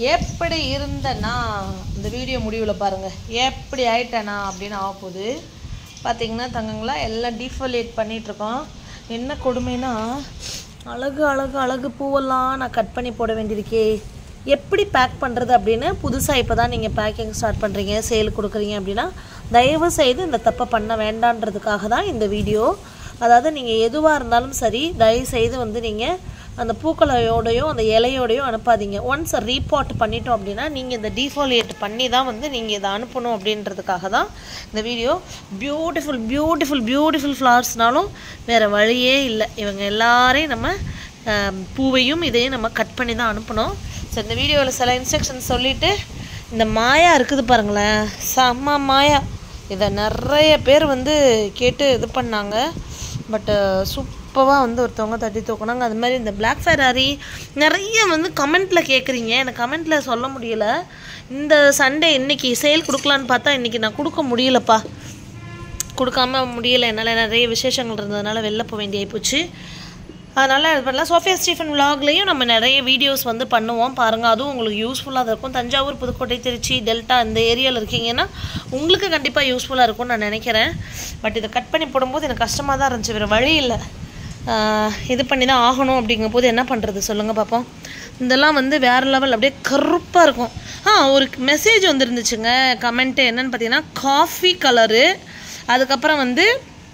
எப்படி இருந்தேன்னா இந்த வீடியோ முடிவில் பாருங்கள் எப்படி ஆயிட்டேனா அப்படின்னு ஆக போகுது பார்த்தீங்கன்னா தங்கங்களா எல்லாம் டீஃபோலியேட் பண்ணிகிட்ருக்கோம் என்ன கொடுமைனா அழகு அழகு அழகு பூவெல்லாம் நான் கட் பண்ணி போட வேண்டியிருக்கே எப்படி பேக் பண்ணுறது அப்படின்னு புதுசாக இப்போ தான் நீங்கள் பேக்கிங் ஸ்டார்ட் பண்ணுறீங்க சேல் கொடுக்குறீங்க அப்படின்னா தயவு செய்து இந்த தப்பை பண்ண வேண்டான்றதுக்காக தான் இந்த வீடியோ அதாவது நீங்கள் எதுவாக இருந்தாலும் சரி தயவு செய்து வந்து நீங்கள் அந்த பூக்களையோடையோ அந்த இலையோடையோ அனுப்பாதீங்க ஒன்ஸ் ரீபாட் பண்ணிட்டோம் அப்படின்னா நீங்கள் இந்த டீஃபாலியேட் பண்ணி தான் வந்து நீங்கள் இதை அனுப்பணும் அப்படின்றதுக்காக தான் இந்த வீடியோ பியூட்டிஃபுல் பியூட்டிஃபுல் பியூட்டிஃபுல் ஃப்ளவர்ஸ்னாலும் வேறு வழியே இல்லை இவங்க எல்லாரையும் நம்ம ஆம், பூவையும் இதையும் நம்ம கட் பண்ணி தான் அனுப்பணும் ஸோ இந்த வீடியோவில் சில இன்ஸ்ட்ரக்ஷன்ஸ் சொல்லிவிட்டு இந்த மாயா இருக்குது பாருங்களேன் செம்ம மாயா இதை நிறைய பேர் வந்து கேட்டு இது பண்ணாங்க பட்டு சூப்பராக வந்து ஒருத்தவங்க தட்டி தூக்குனாங்க அது மாதிரி இந்த பிளாக் ஃபெராரி நிறைய வந்து கமெண்ட்டில் கேட்குறீங்க எனக்கு கமெண்ட்டில் சொல்ல முடியல இந்த சண்டே இன்னைக்கு சேல் கொடுக்கலான்னு பார்த்தா இன்றைக்கி நான் கொடுக்க முடியலப்பா கொடுக்காம முடியல என்னால் நிறைய விசேஷங்கள் இருந்ததுனால வெளில போக வேண்டிய போச்சு அதனால் இது பண்ணலாம் சோஃபியா ஸ்டீஃபன் விலாக்லேயும் நம்ம நிறைய வீடியோஸ் வந்து பண்ணுவோம் பாருங்கள் அதுவும் உங்களுக்கு யூஸ்ஃபுல்லாக இருக்கும் தஞ்சாவூர் புதுக்கோட்டை திருச்சி டெல்டா இந்த ஏரியாவில் இருக்கீங்கன்னா உங்களுக்கு கண்டிப்பாக யூஸ்ஃபுல்லாக இருக்கும்னு நான் நினைக்கிறேன் பட் இதை கட் பண்ணி போடும்போது எனக்கு கஷ்டமாக தான் இருந்துச்சு வேறு வழி இல்லை ஆஹ் இது பண்ணி தான் ஆகணும் அப்படிங்கும்போது என்ன பண்ணுறது சொல்லுங்கள் பார்ப்போம் இதெல்லாம் வந்து வேறு லெவல் அப்படியே கருப்பாக இருக்கும் ஆ ஒரு மெசேஜ் வந்துருந்துச்சுங்க கமெண்ட்டு என்னன்னு பார்த்தீங்கன்னா காஃபி கலரு அதுக்கப்புறம் வந்து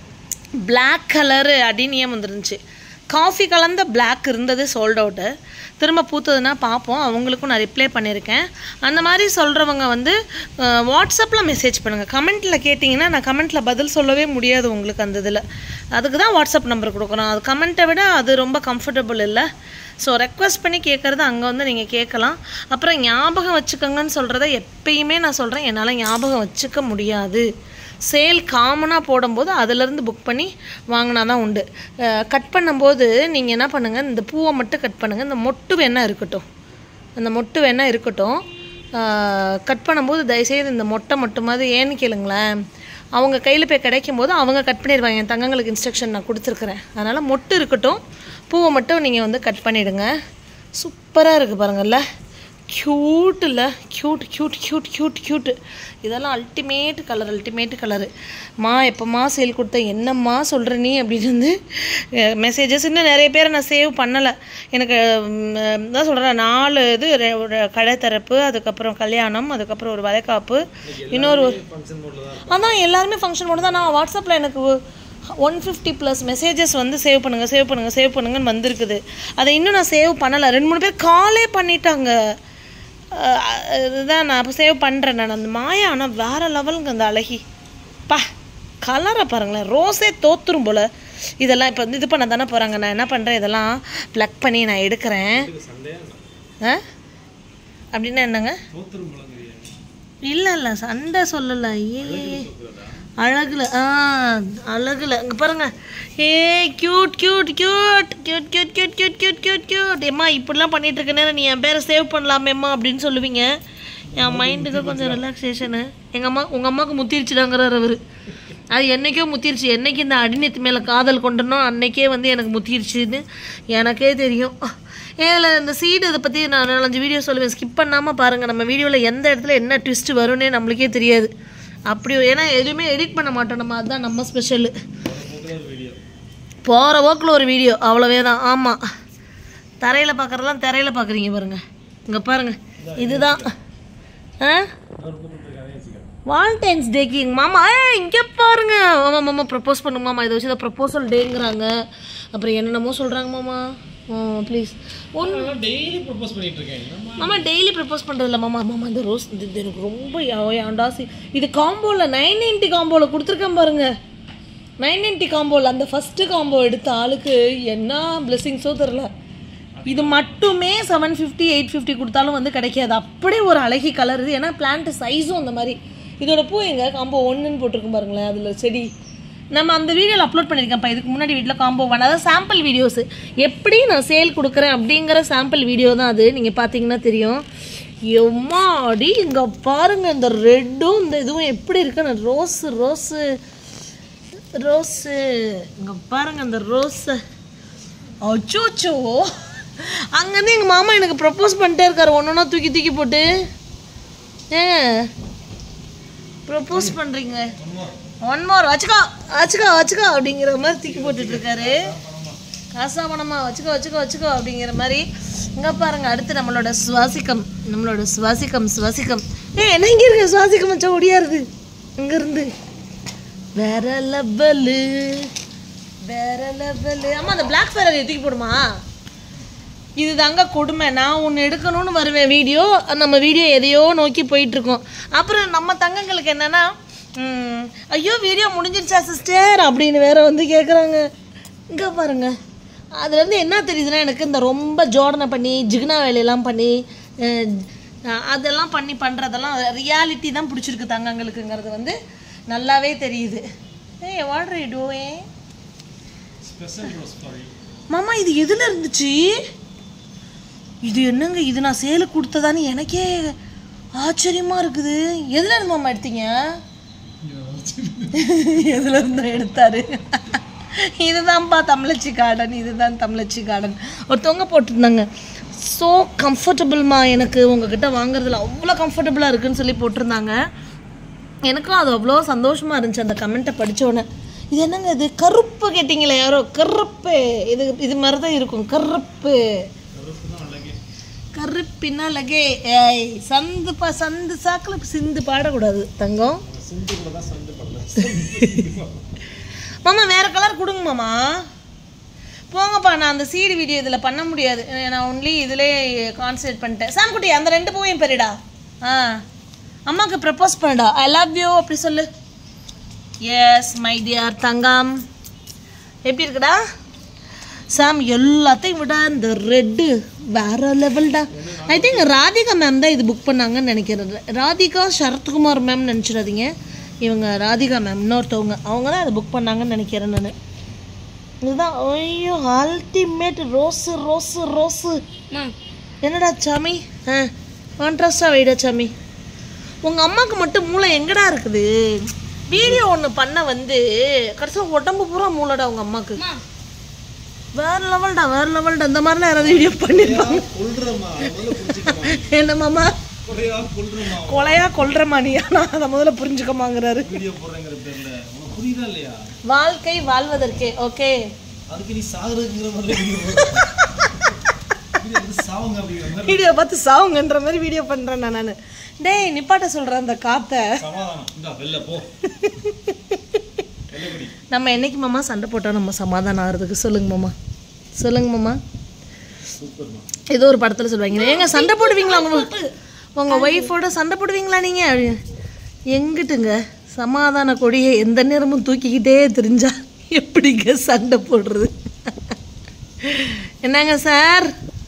Black கலரு அப்படின்னு ஏன் வந்துருந்துச்சு காஃபி கலந்த Black இருந்தது சோல்ட் அவுட்டு திரும்ப பூத்ததுன்னா பார்ப்போம் அவங்களுக்கும் நான் ரிப்ளை பண்ணியிருக்கேன் அந்த மாதிரி சொல்கிறவங்க வந்து வாட்ஸ்அப்பில் மெசேஜ் பண்ணுங்கள் கமெண்ட்டில் கேட்டிங்கன்னா நான் கமெண்ட்டில் பதில் சொல்லவே முடியாது உங்களுக்கு அந்த இதில் அதுக்கு தான் வாட்ஸ்அப் நம்பர் கொடுக்குறோம் அது கமெண்ட்டை விட அது ரொம்ப கம்ஃபர்டபுள் இல்லை ஸோ ரெக்வஸ்ட் பண்ணி கேட்குறது அங்கே வந்து நீங்கள் கேட்கலாம் அப்புறம் ஞாபகம் வச்சுக்கோங்கன்னு சொல்கிறத எப்பயுமே நான் சொல்கிறேன் என்னால் ஞாபகம் வச்சுக்க முடியாது சேல் காமனாக போடும்போது அதிலேருந்து புக் பண்ணி வாங்கினா தான் உண்டு கட் பண்ணும்போது நீங்கள் என்ன பண்ணுங்கள் இந்த பூவை மட்டும் கட் பண்ணுங்கள் இந்த மொட்டு வேணால் இருக்கட்டும் அந்த மொட்டு வேணால் இருக்கட்டும் கட் பண்ணும்போது தயவுசெய்து இந்த மொட்டை மட்டுமாவது ஏன்னு கேளுங்களேன் அவங்க கையில் போய் கிடைக்கும் போது அவங்க கட் பண்ணிடுவாங்க என் தங்கங்களுக்கு இன்ஸ்ட்ரக்ஷன் நான் கொடுத்துருக்குறேன் அதனால் மொட்டு இருக்கட்டும் பூவை மட்டும் நீங்கள் வந்து கட் பண்ணிவிடுங்க சூப்பராக இருக்குது பாருங்கள்ல க்யூட் இல்லை cute cute cute cute cute இதெல்லாம் அல்டிமேட் கலர் அல்டிமேட் கலரு மா எப்போம்மா சேல் கொடுத்த என்னம்மா சொல்கிற நீ அப்படின்னு வந்து மெசேஜஸ் இன்னும் நிறைய பேரை நான் சேவ் பண்ணலை எனக்கு ம், தான் சொல்கிறேன் நாலு இது ரெ- ஒரு கடை திறப்பு அதுக்கப்புறம் கல்யாணம் அதுக்கப்புறம் ஒரு வளைகாப்பு இன்னொரு ஒரு அதான் எல்லாருமே ஃபங்க்ஷன் மட்டும் தான் நான் வாட்ஸ்அப்பில் எனக்கு ஒன் ஃபிஃப்டி ப்ளஸ் மெசேஜஸ் வந்து சேவ் பண்ணுங்கள் சேவ் பண்ணுங்கள் சேவ் பண்ணுங்கன்னு வந்திருக்குது அதை இன்னும் நான் சேவ் பண்ணலை ரெண்டு மூணு பேர் காலே பண்ணிட்டாங்க அஹ் இதுதான் நான் இப்போ சேவ் பண்ணுறேன் நான் அந்த மாயா ஆனால் வேறு லெவலுங்க அந்த அழகி பா கலரை பாருங்களேன் ரோஸே தோத்துரும் போல் இதெல்லாம் இப்போ இது பண்ண தானே போகிறாங்க நான் என்ன பண்ணுறேன் இதெல்லாம் ப்ளக் பண்ணி நான் எடுக்கிறேன் ஆ அப்படின்னா என்னங்க இல்லை இல்லை சண்டை சொல்லலை ஏ அழகுல ஆ அழகுல இங்கே பாருங்க ஏ cute cute cute cute cute cute cute cute cute cute ஏம்மா இப்படிலாம் பண்ணிட்டு இருக்க நேரம் நீ என் பேரை சேவ் பண்ணலாமேம்மா அப்படின்னு சொல்லுவீங்க என் மைண்டுக்கு கொஞ்சம் ரிலாக்ஸேஷனு எங்கள் அம்மா உங்கள் அம்மாவுக்கு முத்திருச்சுடாங்கிறார் அவர் அது என்னைக்கோ முத்திருச்சு என்னைக்கு இந்த அடிநெத்து மேலே காதல் கொண்டனோ அன்னைக்கே வந்து எனக்கு முத்திருச்சுன்னு எனக்கே தெரியும் ஏல இந்த சீடு இதை பற்றி நான் நாலஞ்சு வீடியோ சொல்லுவேன் ஸ்கிப் பண்ணாமல் பாருங்கள் நம்ம வீடியோவில் எந்த இடத்துல என்ன ட்விஸ்ட் வரும்னே நம்மளுக்கே தெரியாது அப்படி ஏன்னா எதுவுமே எடிட் பண்ண மாட்டோம் நம்ம அதுதான் நம்ம ஸ்பெஷலு போகிற போக்கில் ஒரு வீடியோ அவ்வளவே தான் ஆமாம் தரையில் பார்க்குறதெல்லாம் தரையில் பார்க்குறீங்க பாருங்க இங்கே பாருங்க இதுதான் ஆ வாலண்டைன்ஸ் டேக்கு எங்கள் மாமா ஏ இங்கே பாருங்க மாமா மாமா ப்ரப்போஸ் பண்ணுங்க மாமா இதை வச்சு ப்ரப்போசல் டேங்கிறாங்க அப்புறம் என்னென்னமோ சொல்கிறாங்க மாமா ப்ளீஸ் ஒன்று டெய்லி ப்ரப்போஸ் பண்ணிட்டு இருக்கேன் என்னம்மா? மாமா டெய்லி ப்ரப்போஸ் பண்ணுறதில்ல மாமா மாமா இந்த ரோஸ் இது இது எனக்கு ரொம்ப ஆண்டாசி இது காம்போவில் நைன் நைன்ட்டி காம்போவில் கொடுத்துருக்கேன் பாருங்க நைன் நைன்ட்டி காம்போவில் அந்த ஃபஸ்ட்டு காம்போ எடுத்த ஆளுக்கு என்ன பிளெஸிங்ஸோ தெரில இது மட்டுமே செவன் ஃபிஃப்டி எயிட் ஃபிஃப்டி கொடுத்தாலும் வந்து கிடைக்காது அப்படியே ஒரு அழகி கலர் இது ஏன்னா பிளான்ட் சைஸும் அந்த மாதிரி இதோட பூ எங்க காம்போ ஒன்றுன்னு போட்டிருக்கும் பாருங்களேன் அதில் செடி நம்ம அந்த வீடியோவில் அப்லோட் பண்ணியிருக்கேன்ப்பா இதுக்கு முன்னாடி வீட்டில் காம்போ ஒன் அதாவது சாம்பிள் வீடியோஸ் எப்படி நான் சேல் கொடுக்குறேன் அப்படிங்கிற சாம்பிள் வீடியோ தான் அது நீங்கள் பார்த்தீங்கன்னா தெரியும் எம்மாடி இங்கே பாருங்க இந்த ரெட்டும் இந்த இதுவும் எப்படி இருக்குன்னு ரோஸு ரோஸு ரோஸு இங்கே பாருங்க இந்த ரோஸு அச்சோச்சோ அங்கேருந்து எங்கள் மாமா எனக்கு ப்ரப்போஸ் பண்ணிட்டே இருக்காரு ஒன்றா தூக்கி தூக்கி போட்டு ஏங்க ப்ரப்போஸ் பண்ணுறீங்க ஒன் மோர் வச்சுக்கோ வச்சுக்கோ வச்சுக்கோ அப்படிங்கிற மாதிரி தூக்கி போட்டுட்டு இருக்காரு காசா பணமா வச்சுக்கோ வச்சுக்கோ வச்சுக்கோ அப்படிங்கிற மாதிரி இங்கே பாருங்க அடுத்து நம்மளோட சுவாசிக்கம் நம்மளோட சுவாசிக்கம் சுவாசிக்கம் ஏ என்ன இங்கே இருக்கு சுவாசிக்கம் வச்சா ஒடியாருது இங்கேருந்து வேற லெவலு வேற லெவலு ஆமாம் அந்த பிளாக் ஃபேரரை தூக்கி போடுமா இது தாங்க கொடுமை நான் ஒன்று எடுக்கணும்னு வருவேன் வீடியோ நம்ம வீடியோ எதையோ நோக்கி போயிட்டுருக்கோம் அப்புறம் நம்ம தங்கங்களுக்கு என்னென்னா ஐயோ வீடியோ முடிஞ்சிருச்சா சிஸ்டர் அப்படின்னு வேற வந்து கேட்குறாங்க இங்கே பாருங்க அதுலேருந்து என்ன தெரியுதுன்னா எனக்கு இந்த ரொம்ப ஜோடனை பண்ணி ஜிகுனா வேலையெல்லாம் பண்ணி அஹ், அஹ், அதெல்லாம் பண்ணி பண்ணுறதெல்லாம் ரியாலிட்டி தான் பிடிச்சிருக்கு தங்கங்களுக்குங்கிறது வந்து நல்லாவே தெரியுது ஏய் what you doing special rose for you மாமா இது எதில் இருந்துச்சு இது என்னங்க இது நான் சேலுக்கு கொடுத்ததான்னு எனக்கே ஆச்சரியமா இருக்குது எதுல இருந்து மாமா எடுத்தீங்க எதுல இருந்து எடுத்தாரு இதுதான்ப்பா தமிழச்சி கார்டன் இதுதான் தமிழச்சி கார்டன் ஒருத்தவங்க போட்டிருந்தாங்க ஸோ கம்ஃபர்டபுள்மா எனக்கு உங்ககிட்ட வாங்குறதுல அவ்வளோ கம்ஃபர்டபுளாக இருக்குன்னு சொல்லி போட்டிருந்தாங்க எனக்கும் அது அவ்வளோ சந்தோஷமா இருந்துச்சு அந்த கமெண்ட்டை படித்தோடனே இது என்னங்க இது கருப்பு கேட்டிங்களே யாரோ கருப்பு இது இது மாதிரி தான் இருக்கும் கருப்பு கருப்பின்னா லகே ஏய் சந்து பா சந்து சாக்கில் சிந்து பாடக்கூடாது தங்கம் சிந்துக்குள்ள தான் சந்து பண்ணல மாமா வேற கலர் கொடுங்க மாமா போங்கப்பா நான் அந்த சீடு வீடியோ இதில் பண்ண முடியாது நான் ஒன்லி இதிலே கான்சன்ட்ரேட் பண்ணிட்டேன் சாம்குட்டி அந்த ரெண்டு பூவையும் பெரியடா ஆ அம்மாவுக்கு ப்ரப்போஸ் பண்ணுடா ஐ லவ் யூ அப்படி சொல்லு எஸ் மை டியர் தங்கம் எப்படி இருக்குடா சாம் எல்லாத்தையும் விட இந்த ரெட்டு வேற லெவல்டா ஐ திங்க் ராதிகா மேம் தான் இது புக் பண்ணாங்கன்னு நினைக்கிறேன் ராதிகா சரத்குமார் மேம் நினச்சிடாதீங்க இவங்க ராதிகா மேம் இன்னொருத்தவங்க அவங்க தான் அதை புக் பண்ணாங்கன்னு நினைக்கிறேன் நான் இதுதான் ஐயோ அல்டிமேட் ரோஸு ரோஸு ரோஸு என்னடா சாமி ஆ கான்ட்ராஸ்டாக வைடா சாமி உங்கள் அம்மாவுக்கு மட்டும் மூளை எங்கடா இருக்குது வீடியோ ஒன்று பண்ண வந்து கடைசியாக உடம்பு பூரா மூளைடா உங்கள் அம்மாவுக்கு வேற லெவல்டா வேற லெவல்டா இந்த மாதிரிலாம் யாராவது வீடியோ பண்ணிருப்பாங்க கொல்றமா முதல்ல புரிஞ்சுக்கமா என்ன மாமா கொலையா கொல்றமா கொலையா கொல்றமா நீ நான் அதை முதல்ல புரிஞ்சுக்கமாங்கிறாரு வீடியோ போடுறேங்கிற பேர்ல உனக்கு புரியுதா இல்லையா வாழ்க்கை வாழ்வதற்கே ஓகே அதுக்கு நீ சாகுறதுங்கிற மாதிரி வீடியோ போடுற வீடியோ வந்து சாவுங்க அப்படிங்கிற மாதிரி வீடியோ பார்த்து சாவுங்கன்ற மாதிரி வீடியோ பண்ணுறேன் நான் டேய் நிப்பாட்ட சொல்கிறேன் அந்த காத்தை சமாதானம் இந்தா வெளில போ வெள்ளக்குடி நம்ம என்னைக்கு மாமா சண்டை போட்டால் நம்ம சமாதானம் ஆகிறதுக்கு சொல்லுங்க மாமா சொல்லுங்க மாமா சூப்பர்மா ஏதோ ஒரு படத்தில் சொல்லுவாங்க ஏங்க சண்டை போடுவீங்களா உங்க உங்கள் ஒய்ஃபோட சண்டை போடுவீங்களா நீங்கள் அப்படின்னு எங்கிட்டுங்க சமாதான கொடியை எந்த நேரமும் தூக்கிக்கிட்டே தெரிஞ்சா எப்படிங்க சண்டை போடுறது என்னங்க சார்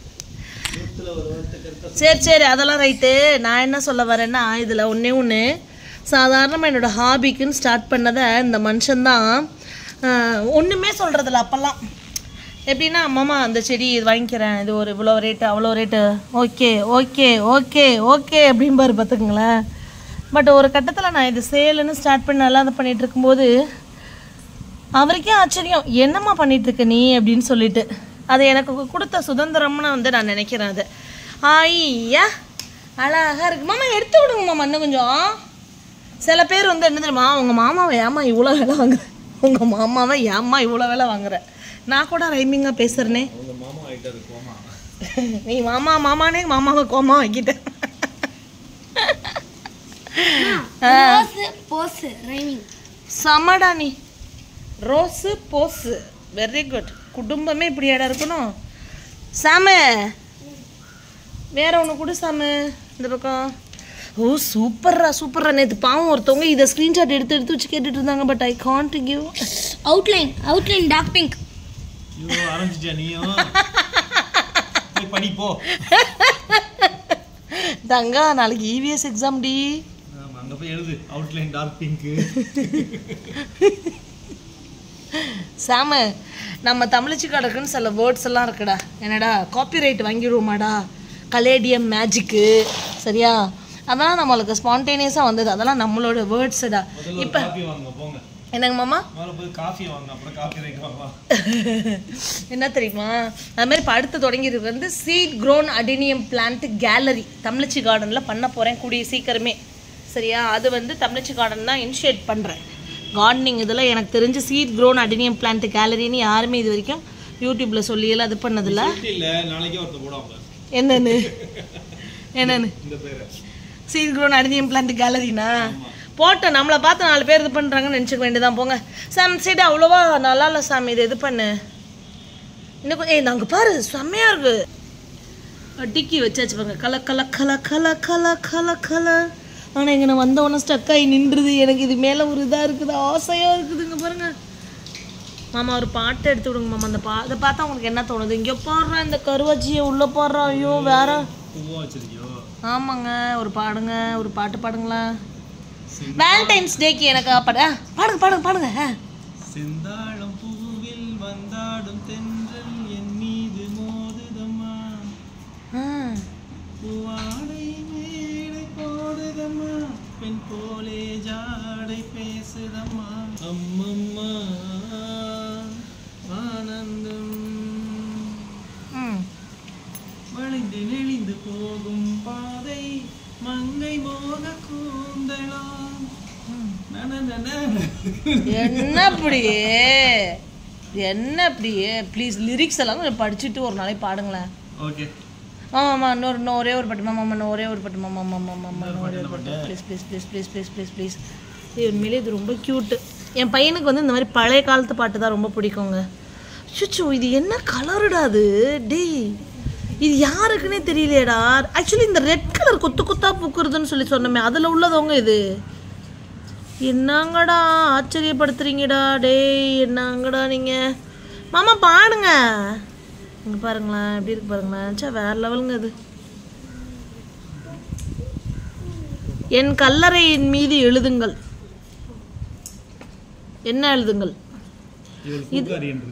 சரி சரி அதெல்லாம் ரைட்டு நான் என்ன சொல்ல வரேன்னா இதில் ஒன்றே ஒன்று சாதாரணமாக என்னோடய ஹாபிக்குன்னு ஸ்டார்ட் பண்ணதை இந்த மனுஷன்தான் ஒன்றுமே சொல்கிறதில்ல அப்போல்லாம் எப்படின்னா மாமா அந்த செடி இது வாங்கிக்கிறேன் இது ஒரு இவ்வளோ ரேட்டு அவ்வளோ rate okay okay okay okay அப்படிம்பாரு பார்த்துக்குங்களேன் பட் ஒரு கட்டத்தில் நான் இது சேலுன்னு ஸ்டார்ட் பண்ணி நல்லா அதை பண்ணிகிட்டு இருக்கும்போது அவருக்கே ஆச்சரியம் என்னம்மா பண்ணிட்டு இருக்க நீ அப்படின்னு சொல்லிட்டு அது எனக்கு கு- கொடுத்த சுதந்திரம்னு வந்து நான் நினைக்கிறேன் அது ஐயா அழகா இருக்கு மாமா எடுத்து விடுங்க மாமா இன்னும் கொஞ்சம் சில பேர் வந்து என்ன தெரியுமா உங்க மாமாவை ஏமா இவ்வளோ வேலை வாங்குற உங்க மாமாவை ஏம்மா இவ்வளோ வேலை வாங்குற நான் கூட ரைமிங்காக பேசுறேனே உங்க மாமா ஆயிட்டாரு கோமா நீ மாமா மாமானே மாமாவை கோமா வைக்கிட்டேன் சமடா நீ ரோஸு போஸு வெரி குட் குடும்பமே இப்படி இடம் இருக்கணும் சாமு வேற ஒன்று கொடு சாமு இந்த பக்கம் ஓ சூப்பர்ரா சூப்பர்ரா நேற்று பாவம் ஒருத்தவங்க இதை ஸ்க்ரீன்ஷாட் எடுத்து எடுத்து வச்சு கேட்டுட்டு இருந்தாங்க but I can't give outline outline dark pink ஐயோ ஆரம்பிச்சிட்டியா நீயும் போய் படி போ தங்கா நாளைக்கு இவிஎஸ் எக்ஸாம் டி ஆமா, அங்க போய் எழுது அவுட்லைன் டார்க் பிங்க் சாமு நம்ம தமிழச்சி கடக்குன்னு சில வேர்ட்ஸ் எல்லாம் இருக்குடா என்னடா காப்பிரைட் வாங்கிடுவோமாடா கலேடியம் மேஜிக்கு சரியா அதெல்லாம் நம்மளுக்கு ஸ்பான்டேனியஸாக வந்தது அதெல்லாம் நம்மளோட வேர்ட்ஸுடா முதல்ல ஒரு காப்பி வாங்க போங்க என்னங்க மாமா முதல்ல போய் காஃபி வாங்க அப்புறம் காஃபி ரைட் வாங்கலாம் என்ன தெரியுமா அது மாதிரி இப்போ அடுத்து தொடங்கியிருக்கு வந்து seed grown adenium plant gallery Tamizhachi கார்டனில் பண்ண போகிறேன் கூடிய சீக்கிரமே சரியா அது வந்து தமிழச்சி கார்டன் தான் இனிஷியேட் பண்ணுறேன் கார்டனிங் இதில் எனக்கு தெரிஞ்சு சீட் க்ரோன் அடினியம் பிளான்ட் கேலரின்னு யாருமே இது வரைக்கும் யூடியூப்பில் சொல்லியெல்லாம் இது பண்ணதில்ல இல்ல நாளைக்கே ஒருத்தர் போடுவாங்க என்னன்னு என்னன்னு இந்த பேரை சீட் க்ரோன் அடினியம் பிளான்ட் கேலரினா போட்டோம் நம்மளை பார்த்து நாலு பேர் இது பண்ணுறாங்கன்னு நினச்சிக்க வேண்டியதான் போங்க சாமி சைடு அவ்வளோவா நல்லா இல்லை சாமி இது இது பண்ணு இன்னும் கொஞ்சம் ஏய் நாங்கள் பாரு செம்மையாக இருக்கு டிக்கி வச்சாச்சு பாருங்க கல கல கல கல கல கல கல ஆனால் இங்கே நான் வந்த உடனே ஸ்டக் ஆகி நின்றுது எனக்கு இது மேலே ஒரு இதாக இருக்குது ஆசையாக இருக்குதுங்க பாருங்க மாமா ஒரு பாட்டை எடுத்து விடுங்க மாமா அந்த பா அதை பார்த்தா உங்களுக்கு என்ன தோணுது இங்கே போடுறேன் இந்த கருவாச்சியை உள்ளே போடுறான் ஐயோ வேற பூவா வச்சிருக்கியோ ஆமாங்க ஒரு பாடுங்க ஒரு பாட்டு பாடுங்களா வேலண்டைன்ஸ் டேக்கு எனக்கு பாடு ஆ, பாடுங்க பாடுங்க பாடுங்க ஆ. செந்தாழம் பூவில் வந்தாடும் தென்றல் என் மீது மோதுதம்மா ஆ. பூவாடை மேடை போடுதம்மா பெண் போலே ஜாடை பேசுதம்மா அம்மம்மா ஆனந்தம் ம். வழிந்து நெளிந்து போகும் பாதை மங்கை மோக கூந்தலாம் என்ன அப்படியே என்ன அப்படியே ப்ளீஸ் லிரிக்ஸ் எல்லாம் கொஞ்சம் படிச்சுட்டு ஒரு நாளைக்கு பாடுங்களேன் ஓகே ஆமாம்மா இன்னொரு இன்னும் ஒரே ஒரு பாட்டு மாமா இன்னும் ஒரே ஒரு பாட்டு மாமா மாமா மாமா இன்னும் ஒரே ஒரு பாட்டு please please please please please please please இது உண்மையிலே இது ரொம்ப க்யூட்டு என் பையனுக்கு வந்து இந்த மாதிரி பழைய காலத்து பாட்டு தான் ரொம்ப பிடிக்குங்க சுச்சு இது என்ன கலருடா அது டேய் இது யாருக்குன்னே தெரியலையேடா ஆக்சுவலி இந்த ரெட் கலர் கொத்து கொத்தா பூக்குறதுன்னு சொல்லி சொன்னோமே அதில் உள்ளதவங்க இது என்னங்கடா ஆச்சரியப்படுத்துறீங்கடா டேய் என்னங்கடா நீங்கள் மாமா பாடுங்க இங்கே பாருங்களேன் எப்படி இருக்கு பாருங்களேன் சே வேற லெவலுங்க இது என் கல்லறையின் மீது எழுதுங்கள் என்ன எழுதுங்கள் இவள் பூக்காரி என்று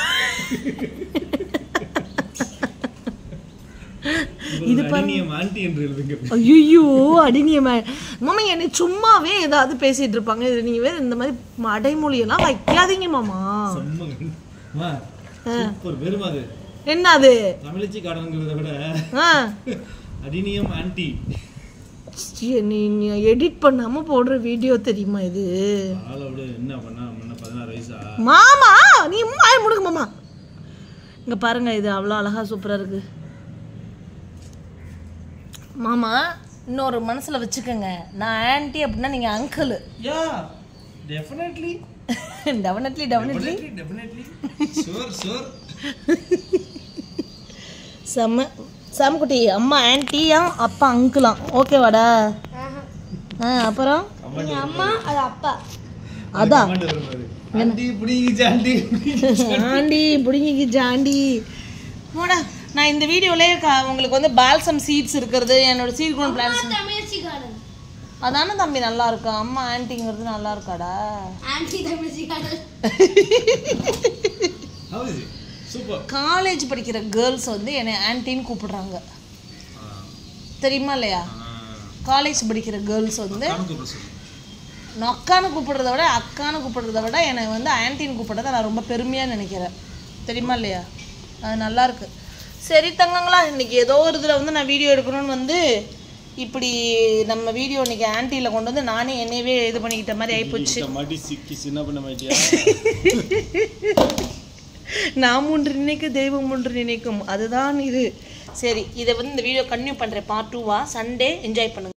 இது அடினியம் ஆண்டி என்று எழுதுங்க ஐயோ அடினியமே மாமா என்னை சும்மாவே ஏதாவது பேசிட்டு இருப்பாங்க இது நீங்க வேற இந்த மாதிரி அடைமொழியெல்லாம் வைக்காதீங்க மாமா செம்மங்க சூப்பர் வெறும் அது என்ன அது தமிழச்சி காடனுங்கிறத விட ஆ அடினியம் ஆன்டி ச்சீ, நீ நீ எடிட் பண்ணாம போடுற வீடியோ தெரியுமா இது ஆளை விட என்ன பண்ணா முன்ன பதினாறு வயசா மாமா நீ வாய முடுங்க மாமா இங்க பாருங்க இது அவ்வளோ அழகா சூப்பரா இருக்கு மாமா இன்னொரு மனசுல வச்சுக்கோங்க நான் ஆன்ட்டி அப்படின்னா நீங்க uncle yeah definitely definitely definitely definitely sure sure செம்ம சாமக்குட்டி அம்மா ஆன்ட்டியா அப்பா அங்கிளாம் ஓகேவாடா ஆ அப்புறம் அம்மா அது அப்பா அதான் ஆண்டி பிடிங்கிச்சு ஆண்டி ஆண்டி பிடிங்கிக்கு ஜாண்டி போடா நான் இந்த வீடியோலே உங்களுக்கு வந்து பால்சம் சீட்ஸ் இருக்கிறது என்னோட seed grown plants Tamizhachi garden அதானே தம்பி நல்லா இருக்கும் அம்மா ஆன்ட்டிங்கிறது நல்லா இருக்காடா aunty Tamizhachi garden how is it super college படிக்கிற கேர்ள்ஸ் வந்து என்னை ஆன்ட்டின்னு கூப்பிடுறாங்க தெரியுமா இல்லையா காலேஜ் படிக்கிற கேர்ள்ஸ் வந்து கூப்பிட சொல்லு நான் அக்கான்னு கூப்பிடுறத விட அக்கான்னு கூப்பிடுறத விட என்னை வந்து ஆன்ட்டின்னு கூப்பிடுறத நான் ரொம்ப பெருமையாக நினைக்கிறேன் தெரியுமா இல்லையா அது நல்லா இருக்கு சரி தங்கங்களா இன்னைக்கு ஏதோ ஒரு இதில் வந்து நான் வீடியோ எடுக்கணும்னு வந்து இப்படி நம்ம வீடியோ இன்னைக்கு ஆன்ட்டியில் கொண்டு வந்து நானே என்னையவே இது பண்ணிக்கிட்ட மாதிரி ஆயிப்போச்சு இந்த மாட்டி சிக்கி சின்ன பண்ண மாட்டியா நாம் ஒன்று நினைக்க தெய்வம் ஒன்று நினைக்கும் அதுதான் இது சரி இதை வந்து இந்த வீடியோ கன்டினியூ பண்ணுறேன் பார்ட் டூவா சண்டே என்ஜாய் பண்ணுங்க